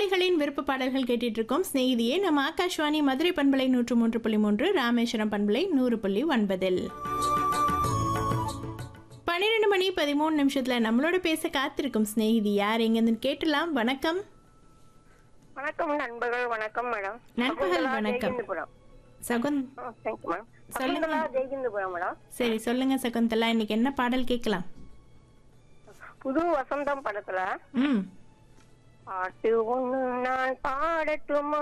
நேயர்களின் விருப்ப பாடல்கள் கேட்டுட்டு இருக்கோம் ஸ்நேகிதியே நம்ம ஆகாஷ்வாணி மதுரை பண்பலை நூற்று மூன்று புள்ளி மூன்று ராமேஸ்வரம் பண்பலை நூறு புள்ளி ஒன்பதில் பன்னிரெண்டு மணி பதிமூணு நிமிஷத்துல நம்மளோட பேச காத்திருக்கும் ஸ்நேகிதி யார் எங்கன்னு கேட்டலாம் வணக்கம் வணக்கம் நண்பர்கள் வணக்கம் மேடம் நண்பர்கள் சகுந்தலா வணக்கம். ஜெயகிந்தபுரம் சகுன் தேங்க்யூ மேடம் சொல்லுங்க. சகுந்தலா ஜெயகிந்தபுரம் மேடம் சரி சொல்லுங்க சகுந்தலா இன்னைக்கு என்ன பாடல் கேட்கலாம் புது வசந்தம் படத்துல ம் பாட்டு ஒண்ணு நான் பாடட்டுமா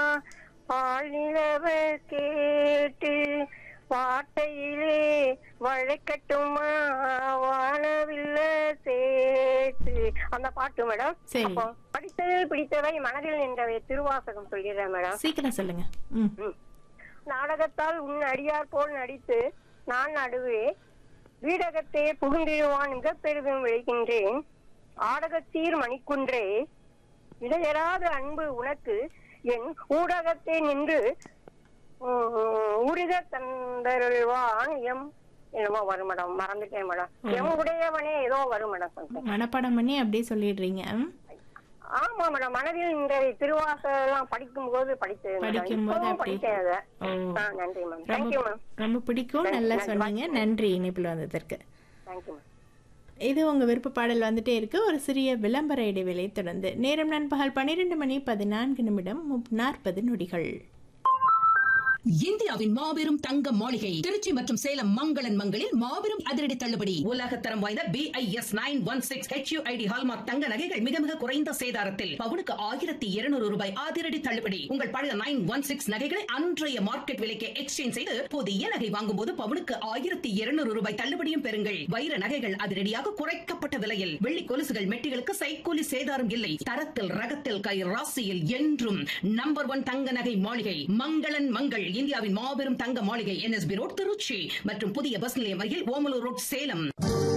பாலிலவ கேட்டு வார்த்தையிலே வழைக்கட்டுமா வானவில்ல சேர்த்து அந்த பாட்டு மேடம் சரி. அப்போ படித்தது பிடித்தவை மனதில் நின்றவை திருவாசகம் சொல்கிறேன் மேடம் சீக்கிரம் சொல்லுங்க ம் ம். நாடகத்தால் உன் அடியார் போல் நடித்து நான் நடுவே வீடகத்தே புகுந்திடுவான் மிக பெரிதும் விளைகின்றேன் ஆடகத்தீர் மணிக்குன்றே இடையராத அன்பு உனக்கு என் ஊடகத்தே நின்று உம், உருக தந்தருள்வான் எம் என்னமோ வரும் மேடம் மறந்துட்டேன் மேடம் எம் உடையவனே ஏதோ வரும் மேடம் something. மனப்பாடம் பண்ணி அப்படியே சொல்லிடுறீங்க ம்? ஆமா மேடம் மனதில் இந்த திருவாசகம் படிக்கும் போது படித்தது மேடம் படிக்கும்போது இப்பவும் அப்படி. படித்தேன் அதை ஓ ஆ, நன்றி மேம் ரொம்ப தேங்க்யூ மேம் ரொம்ப பிடிக்கும் நல்லா சொன்னீங்க நன்றி இணைப்பில் வந்ததற்கு தேங்க்யூ மேம் இது உங்க விருப்ப பாடல் வந்துட்டே இருக்கு ஒரு சிறிய விளம்பர இடைவேளை தொடர்ந்து நேரம் நண்பகல் பன்னிரெண்டு மணி பதினான்கு நிமிடம் முப்- நாற்பது நொடிகள் இந்தியாவின் மாபெரும் தங்க மாளிகை திருச்சி மற்றும் சேலம் மங்களன் மங்களில் மாபெரும் அதிரடி தள்ளுபடி உலகத்தரம் வாய்ந்த B I S nine one six HUID hallmark தங்க நகைகள் மிக மிக குறைந்த சேதாரத்தில் பவுனுக்கு ஆயிரத்தி இருநூறு ரூபாய் அதிரடி தள்ளுபடி உங்கள் பழைய நைன் ஒன் சிக்ஸ் நகைகளை அன்றைய மார்க்கெட் விலைக்கு எக்ஸ்சேஞ்ச் செய்து புதிய நகை வாங்கும் போது பவுனுக்கு ஆயிரத்தி இருநூறு ரூபாய் தள்ளுபடியும் பெறுங்கள் வைர நகைகள் அதிரடியாக குறைக்கப்பட்ட விலையில் வெள்ளி கொலுசுகள் மெட்டிகளுக்கு சைக்கூலி சேதாரம் இல்லை தரத்தில் ரகத்தில் கை ராசியில் என்றும் நம்பர் ஒன் தங்க நகை மாளிகை மங்களன் மங்கள் இந்தியாவின் மாபெரும் தங்க மாளிகை என்எஸ்பி ரோட் திருச்சி மற்றும் புதிய பஸ் நிலையம் அருகில் ஓமலூர் ரோட் சேலம்